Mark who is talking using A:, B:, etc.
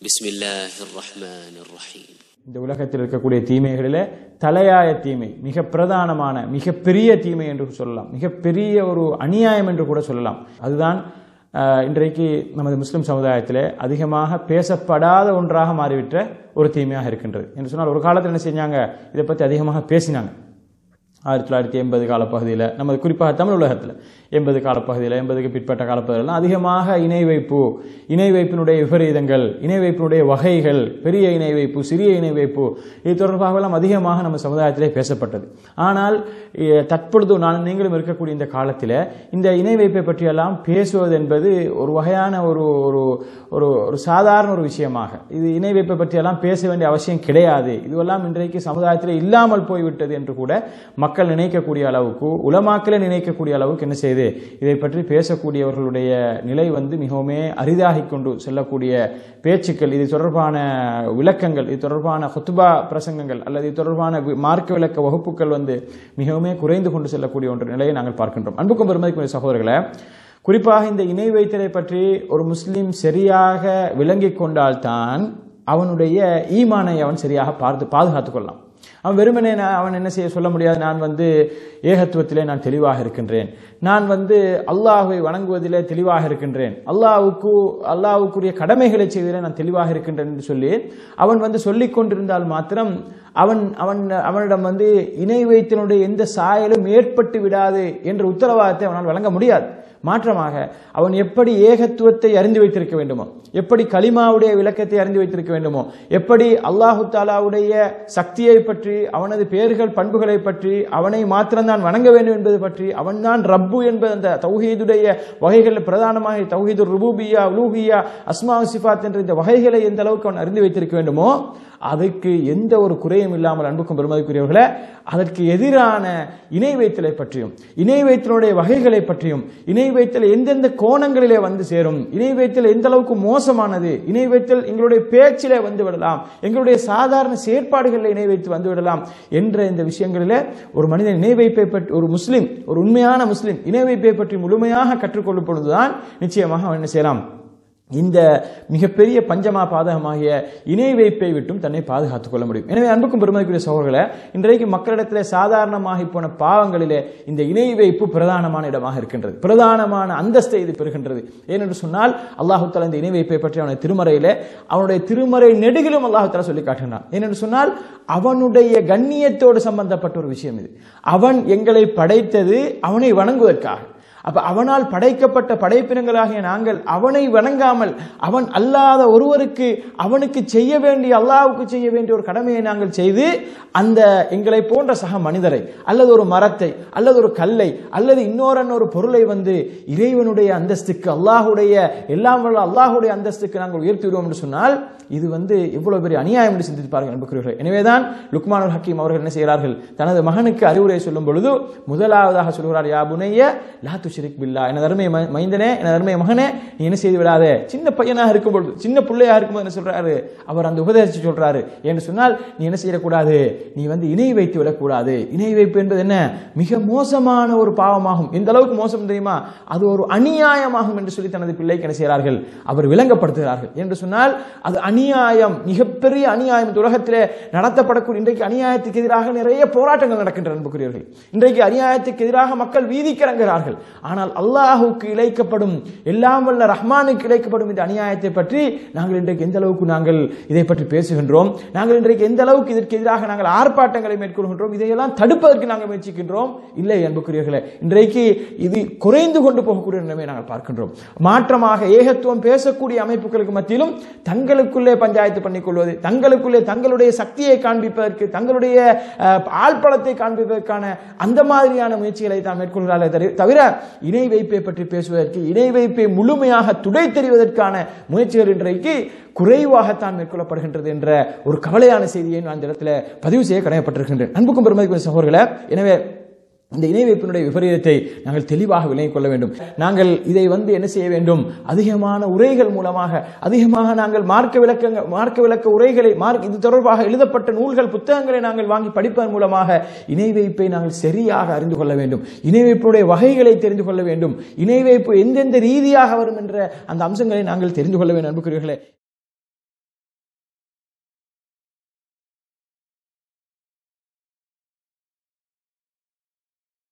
A: بسم الله الرحمن الرحيم
B: இந்த உலகத்தில் இருக்கக்கூடிய தீமைகளிலே தலையாய தீமை மிக பிரதானமான மிகப்பெரிய தீமை என்று சொல்லலாம் மிகப்பெரிய ஒரு அநியாயம் என்று கூட சொல்லலாம் அதுதான் அஹ், இன்றைக்கு நமது முஸ்லிம் சமுதாயத்திலே அதிகமாக பேசப்படாத ஒன்றாக மாறிவிட்ட ஒரு தீமையாக இருக்கின்றது என்று சொன்னால் ஒரு காலத்தில் என்ன செஞ்சாங்க இதை பற்றி அதிகமாக பேசினாங்க ஆயிரத்தி தொள்ளாயிரத்தி எண்பது காலப்பகுதியில் நமது குறிப்பாக தமிழ் உலகத்தில் எண்பது காலப்பகுதியில் எண்பதுக்கு பிற்பட்ட காலப்பகுதியிலாம் அதிகமாக இணை வைப்பு இணை வைப்பினுடைய விபரீதங்கள் இணை வைப்பினுடைய வகைகள் பெரிய இணை வைப்பு சிறிய இணை வைப்பு இது தொடர்பாகலாம் அதிகமாக நம்ம சமுதாயத்திலே பேசப்பட்டது ஆனால் எ, தற்பொழுது நான் நீங்களும் இருக்கக்கூடிய இந்த காலத்தில் இந்த இணை வைப்பை பற்றியெல்லாம் பேசுவது என்பது ஒரு வகையான ஒரு ஒரு ஒரு ஒரு சாதாரண ஒரு விஷயமாக இது இணை வைப்பை பற்றியெல்லாம் பேச வேண்டிய அவசியம் கிடையாது இதுவெல்லாம் இன்றைக்கு சமுதாயத்தில் இல்லாமல் போய்விட்டது என்று கூட மக்கள் நினைக்கக்கூடிய அளவுக்கு உலமாக்களே நினைக்கக்கூடிய அளவுக்கு என்ன செய்யுது இதை பற்றி பேசக்கூடியவர்களுடைய நிலை வந்து மிகவுமே அரிதாகிக் கொண்டு செல்லக்கூடிய பேச்சுக்கள் இது தொடர்பான விளக்கங்கள் இது தொடர்பான ஹுத்துபா பிரசங்கங்கள் அல்லது இது தொடர்பான வி- மார்க்க விளக்க வகுப்புகள் வந்து மிகவுமே குறைந்து கொண்டு செல்லக்கூடிய ஒன்று நிலையை நாங்கள் பார்க்கின்றோம் அன்புக்கும் பெருமதிக்குரிய சகோதரர்களே குறிப்பாக இந்த இணை வைத்தலை பற்றி ஒரு முஸ்லிம் சரியாக விளங்கிக் கொண்டால்தான் அவனுடைய ஈமானை அவன் சரியாக பார்த்து பாதுகாத்துக் கொள்ளலாம் அவன் வெறுமனே நான் அவன் என்ன செய்ய சொல்ல முடியாது நான் வந்து ஏகத்துவத்திலே நான் தெளிவாக இருக்கின்றேன் நான் வந்து அல்லாஹ்வை வணங்குவதிலே தெளிவாக இருக்கின்றேன் அல்லாஹ்வுக்கு அல்லாஹ்வுக்குரிய கடமைகளை செய்வதிலே நான் தெளிவாக இருக்கின்றேன் என்று சொல்லி அவன் வந்து சொல்லிக் கொண்டிருந்தால் மாத்திரம் அவன் அவன் அவனிடம் வந்து இணை வைத்தினுடைய எந்த சாயலும் ஏற்பட்டு விடாது என்ற உத்தரவாதத்தை அவனால் வழங்க முடியாது மாற்றமாக அவன் எப்படி ஏகத்துவத்தை அறிந்து வைத்திருக்க வேண்டுமோ எப்படி கலிமாவுடைய விளக்கத்தை அறிந்து வைத்திருக்க வேண்டுமோ எப்படி அல்லாஹு தாலாவுடைய சக்தியை பற்றி அவனது பெயர்கள் பண்புகளை பற்றி அவனை மாத்திரம்தான் வணங்க வேண்டும் என்பது பற்றி அவன்தான் ரப்பு என்பது அந்த தௌஹீதுடைய வகைகளில் பிரதானமாக தௌஹீது ருபூபியா உலூஹியா அஸ்மா சிஃபாத் என்ற இந்த வகைகளை எந்த அளவுக்கு அவன் அறிந்து வைத்திருக்க வேண்டுமோ அதற்கு எந்த ஒரு குறையும் இல்லாமல் அன்புக்கும் பெருமதிக்குரியவர்களே அதற்கு எதிரான இணை வைத்தலை பற்றியும் இணை வைத்தலுடைய வகைகளை பற்றியும் இணை வைத்தல் எந்தெந்த கோணங்களிலே வந்து சேரும் இணை வைத்தல் எந்த அளவுக்கு மோசமானது இணை வைத்தல் எங்களுடைய பேச்சிலே வந்து விடலாம் எங்களுடைய சாதாரண செயற்பாடுகளில் இணை வைத்து வந்து விடலாம் என்ற இந்த விஷயங்களிலே ஒரு மனிதன் இணை வைப்பை பற்றி ஒரு முஸ்லிம் ஒரு உண்மையான முஸ்லிம் இணை வைப்பை பற்றி முழுமையாக கற்றுக்கொள்ளும் பொழுதுதான் நிச்சயமாக அவன் என்ன செய்யலாம் இந்த மிகப்பெரிய பஞ்சமா பாதகமாகிய இணை வைப்பை விட்டும் தன்னை பாதுகாத்துக் கொள்ள முடியும் எனவே அன்புக்கும் பெருமதிக்குரிய சகோதரர்களே இன்றைக்கு மக்களிடத்திலே சாதாரணமாகி போன பாவங்களிலே இந்த இணை வைப்பு பிரதானமான இடமாக இருக்கின்றது பிரதானமான அந்தஸ்தை இது பெறுகின்றது ஏனென்று சொன்னால் அல்லாஹு தஆலா இந்த இணை வைப்பை பற்றி அவனுடைய திருமறையிலே அவனுடைய திருமறை நெடுகிலும் அல்லாஹு தஆலா சொல்லி காட்டுகிறான் ஏனென்று சொன்னால் அவனுடைய கண்ணியத்தோடு சம்பந்தப்பட்ட ஒரு விஷயம் இது அவன் எங்களை படைத்தது அவனை வணங்குவதற்காக அப்ப அவனால் படைக்கப்பட்ட படைப்பினங்களாகிய நாங்கள் அவனை வணங்காமல் அவன் அல்லாத ஒருவருக்கு அவனுக்கு செய்ய வேண்டிய அல்லாஹ்வுக்கு செய்ய வேண்டிய ஒரு கடமையை நாங்கள் செய்து அந்த எங்களை போன்ற சக மனிதரை அல்லது ஒரு மரத்தை அல்லது ஒரு கல்லை அல்லது இன்னொரு ஒரு பொருளை வந்து இறைவனுடைய அந்தஸ்துக்கு அல்லாஹுடைய எல்லாம் வல்ல அல்லாஹுடைய அந்தஸ்துக்கு நாங்கள் உயர்த்தி விடுவோம் என்று சொன்னால் இது வந்து எவ்வளவு பெரிய அநியாயம் என்று சிந்தித்து பாருங்கள் அன்புக்குரியவர்களே எனவேதான் லுக்மானுல் ஹக்கீம் அவர்கள் என்ன செய்கிறார்கள் தனது மகனுக்கு அறிவுரை சொல்லும் பொழுது முதலாவதாக சொல்கிறார் யா புனைய லா துஷ்ரிக் பில்லா என அருமை ம- மைந்தனே என அருமை மகனே நீ என்ன செய்து விடாதே சின்ன பையனாக இருக்கும் பொழுது சின்ன பிள்ளையாக இருக்கும்போது என்ன சொல்றாரு அவர் அந்த உபதேசிச்சு சொல்றாரு என்று சொன்னால் நீ என்ன செய்யக்கூடாது நீ வந்து இணை வைத்து விடக்கூடாது இணை வைப்பு என்பது என்ன மிக மோசமான ஒரு பாவமாகும் எந்த அளவுக்கு மோசம் தெரியுமா அது ஒரு அநியாயமாகும் என்று சொல்லி தனது பிள்ளைக்கு என்ன செய்கிறார்கள் அவர் விளங்கப்படுத்துகிறார்கள் என்று சொன்னால் அது அநியாயம் மிகப்பெரிய அநியாயம் இந்த உலகத்திலே நடத்தப்படக்கூடிய இன்றைக்கு அநியாயத்துக்கு எதிராக நிறைய போராட்டங்கள் நடக்கின்றன அன்புக்குரியவர்கள் இன்றைக்கு அநியாயத்துக்கு எதிராக மக்கள் வீதிக்கு இறங்குகிறார்கள் ஆனால் அல்லாஹுக்கு இழைக்கப்படும் எல்லாம் வல்ல ரஹ்மானுக்கு இழைக்கப்படும் இந்த அநியாயத்தை பற்றி நாங்கள் இன்றைக்கு எந்த அளவுக்கு நாங்கள் இதை பற்றி பேசுகின்றோம் நாங்கள் இன்றைக்கு எந்த அளவுக்கு இதற்கு எதிராக நாங்கள் ஆர்ப்பாட்டங்களை மேற்கொள்கின்றோம் இதையெல்லாம் தடுப்பதற்கு நாங்கள் முயற்சிக்கின்றோம் இல்லை அன்புக்குரியவர்களே இன்றைக்கு இது குறைந்து கொண்டு போகக்கூடிய நிலைமை நாங்கள் பார்க்கின்றோம் மாற்றமாக ஏகத்துவம் பேசக்கூடிய அமைப்புகளுக்கு மத்தியிலும் தங்களுக்குள்ளே பஞ்சாயத்து பண்ணிக்கொள்வது தங்களுக்குள்ளே தங்களுடைய சக்தியை காண்பிப்பதற்கு தங்களுடைய அஹ், ஆள்பலத்தை காண்பிப்பதற்கான அந்த மாதிரியான முயற்சிகளை தான் மேற்கொள்கிறார்களே தவிர- தவிர இணை வைப்பை பற்றி பேசுவதற்கு இணை வைப்பை முழுமையாக துடை தெரிவதற்கான முயற்சிகள் இன்றைக்கு குறைவாகத்தான் மேற்கொள்ளப்படுகின்றது என்ற ஒரு கவலையான செய்தியை நான் இந்த இடத்துல பதிவு செய்ய கடமைப்பட்டிருக்கின்றேன் அன்புக்கும் பெருமதிக்குரிய சகோதரர்களே எனவே இந்த இணை வைப்பினுடைய விபரீதத்தை நாங்கள் தெளிவாக விளங்கிக் கொள்ள வேண்டும் நாங்கள் இதை வந்து என்ன செய்ய வேண்டும் அதிகமான உரைகள் மூலமாக அதிகமாக நாங்கள் மார்க்க விளக்கங்கள் மார்க்க விளக்க உரைகளை மார்க் இது தொடர்பாக எழுதப்பட்ட நூல்கள் புத்தகங்களை நாங்கள் வாங்கி படிப்பதன் மூலமாக இணை வைப்பை நாங்கள் சரியாக அறிந்து கொள்ள வேண்டும் இணை வைப்புடைய வகைகளை தெரிந்து கொள்ள வேண்டும் இணை வைப்பு எந்தெந்த ரீதியாக வரும் என்ற அந்த அம்சங்களை நாங்கள் தெரிந்து கொள்ள வேண்டும் அன்புக்குரியவர்களே